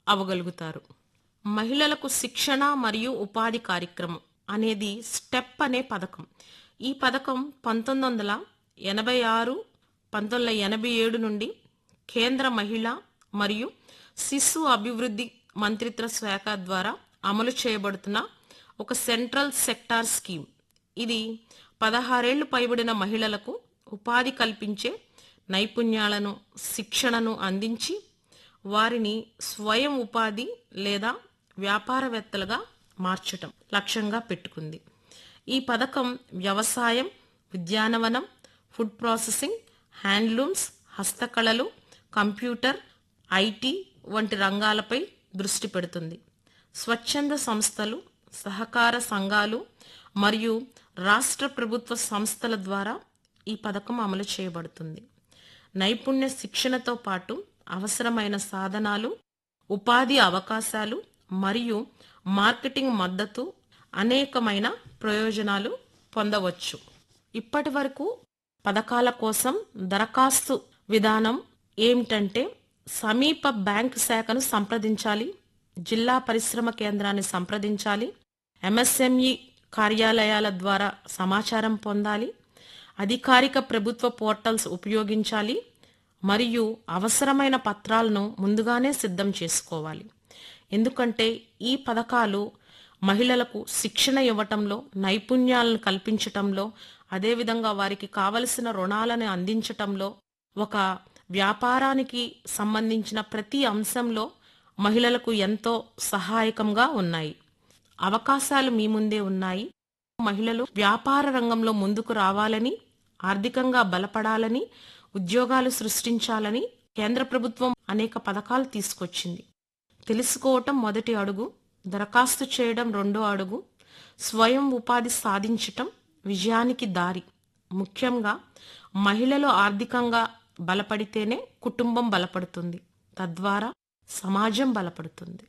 అవ్వగలుగుతారు మహిళలకు శిక్షణ మరియు ఉపాధి కార్యక్రమం అనేది స్టెప్ అనే పథకం ఈ పథకం పంతొమ్మిది వందల ఎనభై ఆరు పంతొమ్మిది వందల ఎనభై ఏడు నుండి కేంద్ర మహిళా మరియు శిశు అభివృద్ధి మంత్రిత్వ శాఖ ద్వారా అమలు చేయబడుతున్న ఒక సెంట్రల్ సెక్టార్ స్కీమ్ ఇది పదహారేళ్లు పైబడిన మహిళలకు ఉపాధి కల్పించే నైపుణ్యాలను శిక్షణను అందించి వారిని స్వయం ఉపాధి లేదా వ్యాపారవేత్తలుగా మార్చటం లక్ష్యంగా పెట్టుకుంది ఈ పథకం వ్యవసాయం ఉద్యానవనం ఫుడ్ ప్రాసెసింగ్ హ్యాండ్లూమ్స్ హస్తకళలు కంప్యూటర్ ఐటీ వంటి రంగాలపై దృష్టి పెడుతుంది స్వచ్ఛంద సంస్థలు సహకార సంఘాలు మరియు రాష్ట్ర ప్రభుత్వ సంస్థల ద్వారా ఈ పథకం అమలు చేయబడుతుంది నైపుణ్య శిక్షణతో పాటు అవసరమైన సాధనాలు ఉపాధి అవకాశాలు మరియు మార్కెటింగ్ మద్దతు అనేకమైన ప్రయోజనాలు పొందవచ్చు ఇప్పటి వరకు పథకాల కోసం దరఖాస్తు విధానం ఏమిటంటే సమీప బ్యాంక్ శాఖను సంప్రదించాలి జిల్లా పరిశ్రమ కేంద్రాన్ని సంప్రదించాలి ఎంఎస్ఎంఈ కార్యాలయాల ద్వారా సమాచారం పొందాలి అధికారిక ప్రభుత్వ పోర్టల్స్ ఉపయోగించాలి మరియు అవసరమైన పత్రాలను ముందుగానే సిద్ధం చేసుకోవాలి ఎందుకంటే ఈ పథకాలు మహిళలకు శిక్షణ ఇవ్వటంలో నైపుణ్యాలను కల్పించటంలో అదేవిధంగా వారికి కావలసిన రుణాలను అందించటంలో ఒక వ్యాపారానికి సంబంధించిన ప్రతి అంశంలో మహిళలకు ఎంతో సహాయకంగా ఉన్నాయి అవకాశాలు మీ ముందే ఉన్నాయి మహిళలు వ్యాపార రంగంలో ముందుకు రావాలని ఆర్థికంగా బలపడాలని ఉద్యోగాలు సృష్టించాలని కేంద్ర ప్రభుత్వం అనేక పథకాలు తీసుకొచ్చింది తెలుసుకోవటం మొదటి అడుగు దరఖాస్తు చేయడం రెండో అడుగు స్వయం ఉపాధి సాధించటం విజయానికి దారి ముఖ్యంగా మహిళలు ఆర్థికంగా బలపడితేనే కుటుంబం బలపడుతుంది తద్వారా సమాజం బలపడుతుంది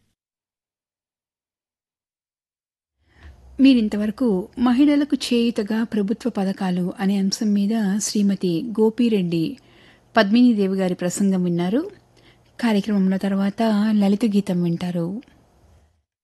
మీరింతవరకు మహిళలకు చేయుతగా ప్రభుత్వ పథకాలు అనే అంశం మీద శ్రీమతి గోపిరెడ్డి పద్మినీదేవి గారి ప్రసంగం విన్నారు కార్యక్రమంలో తర్వాత లలిత గీతం వింటారు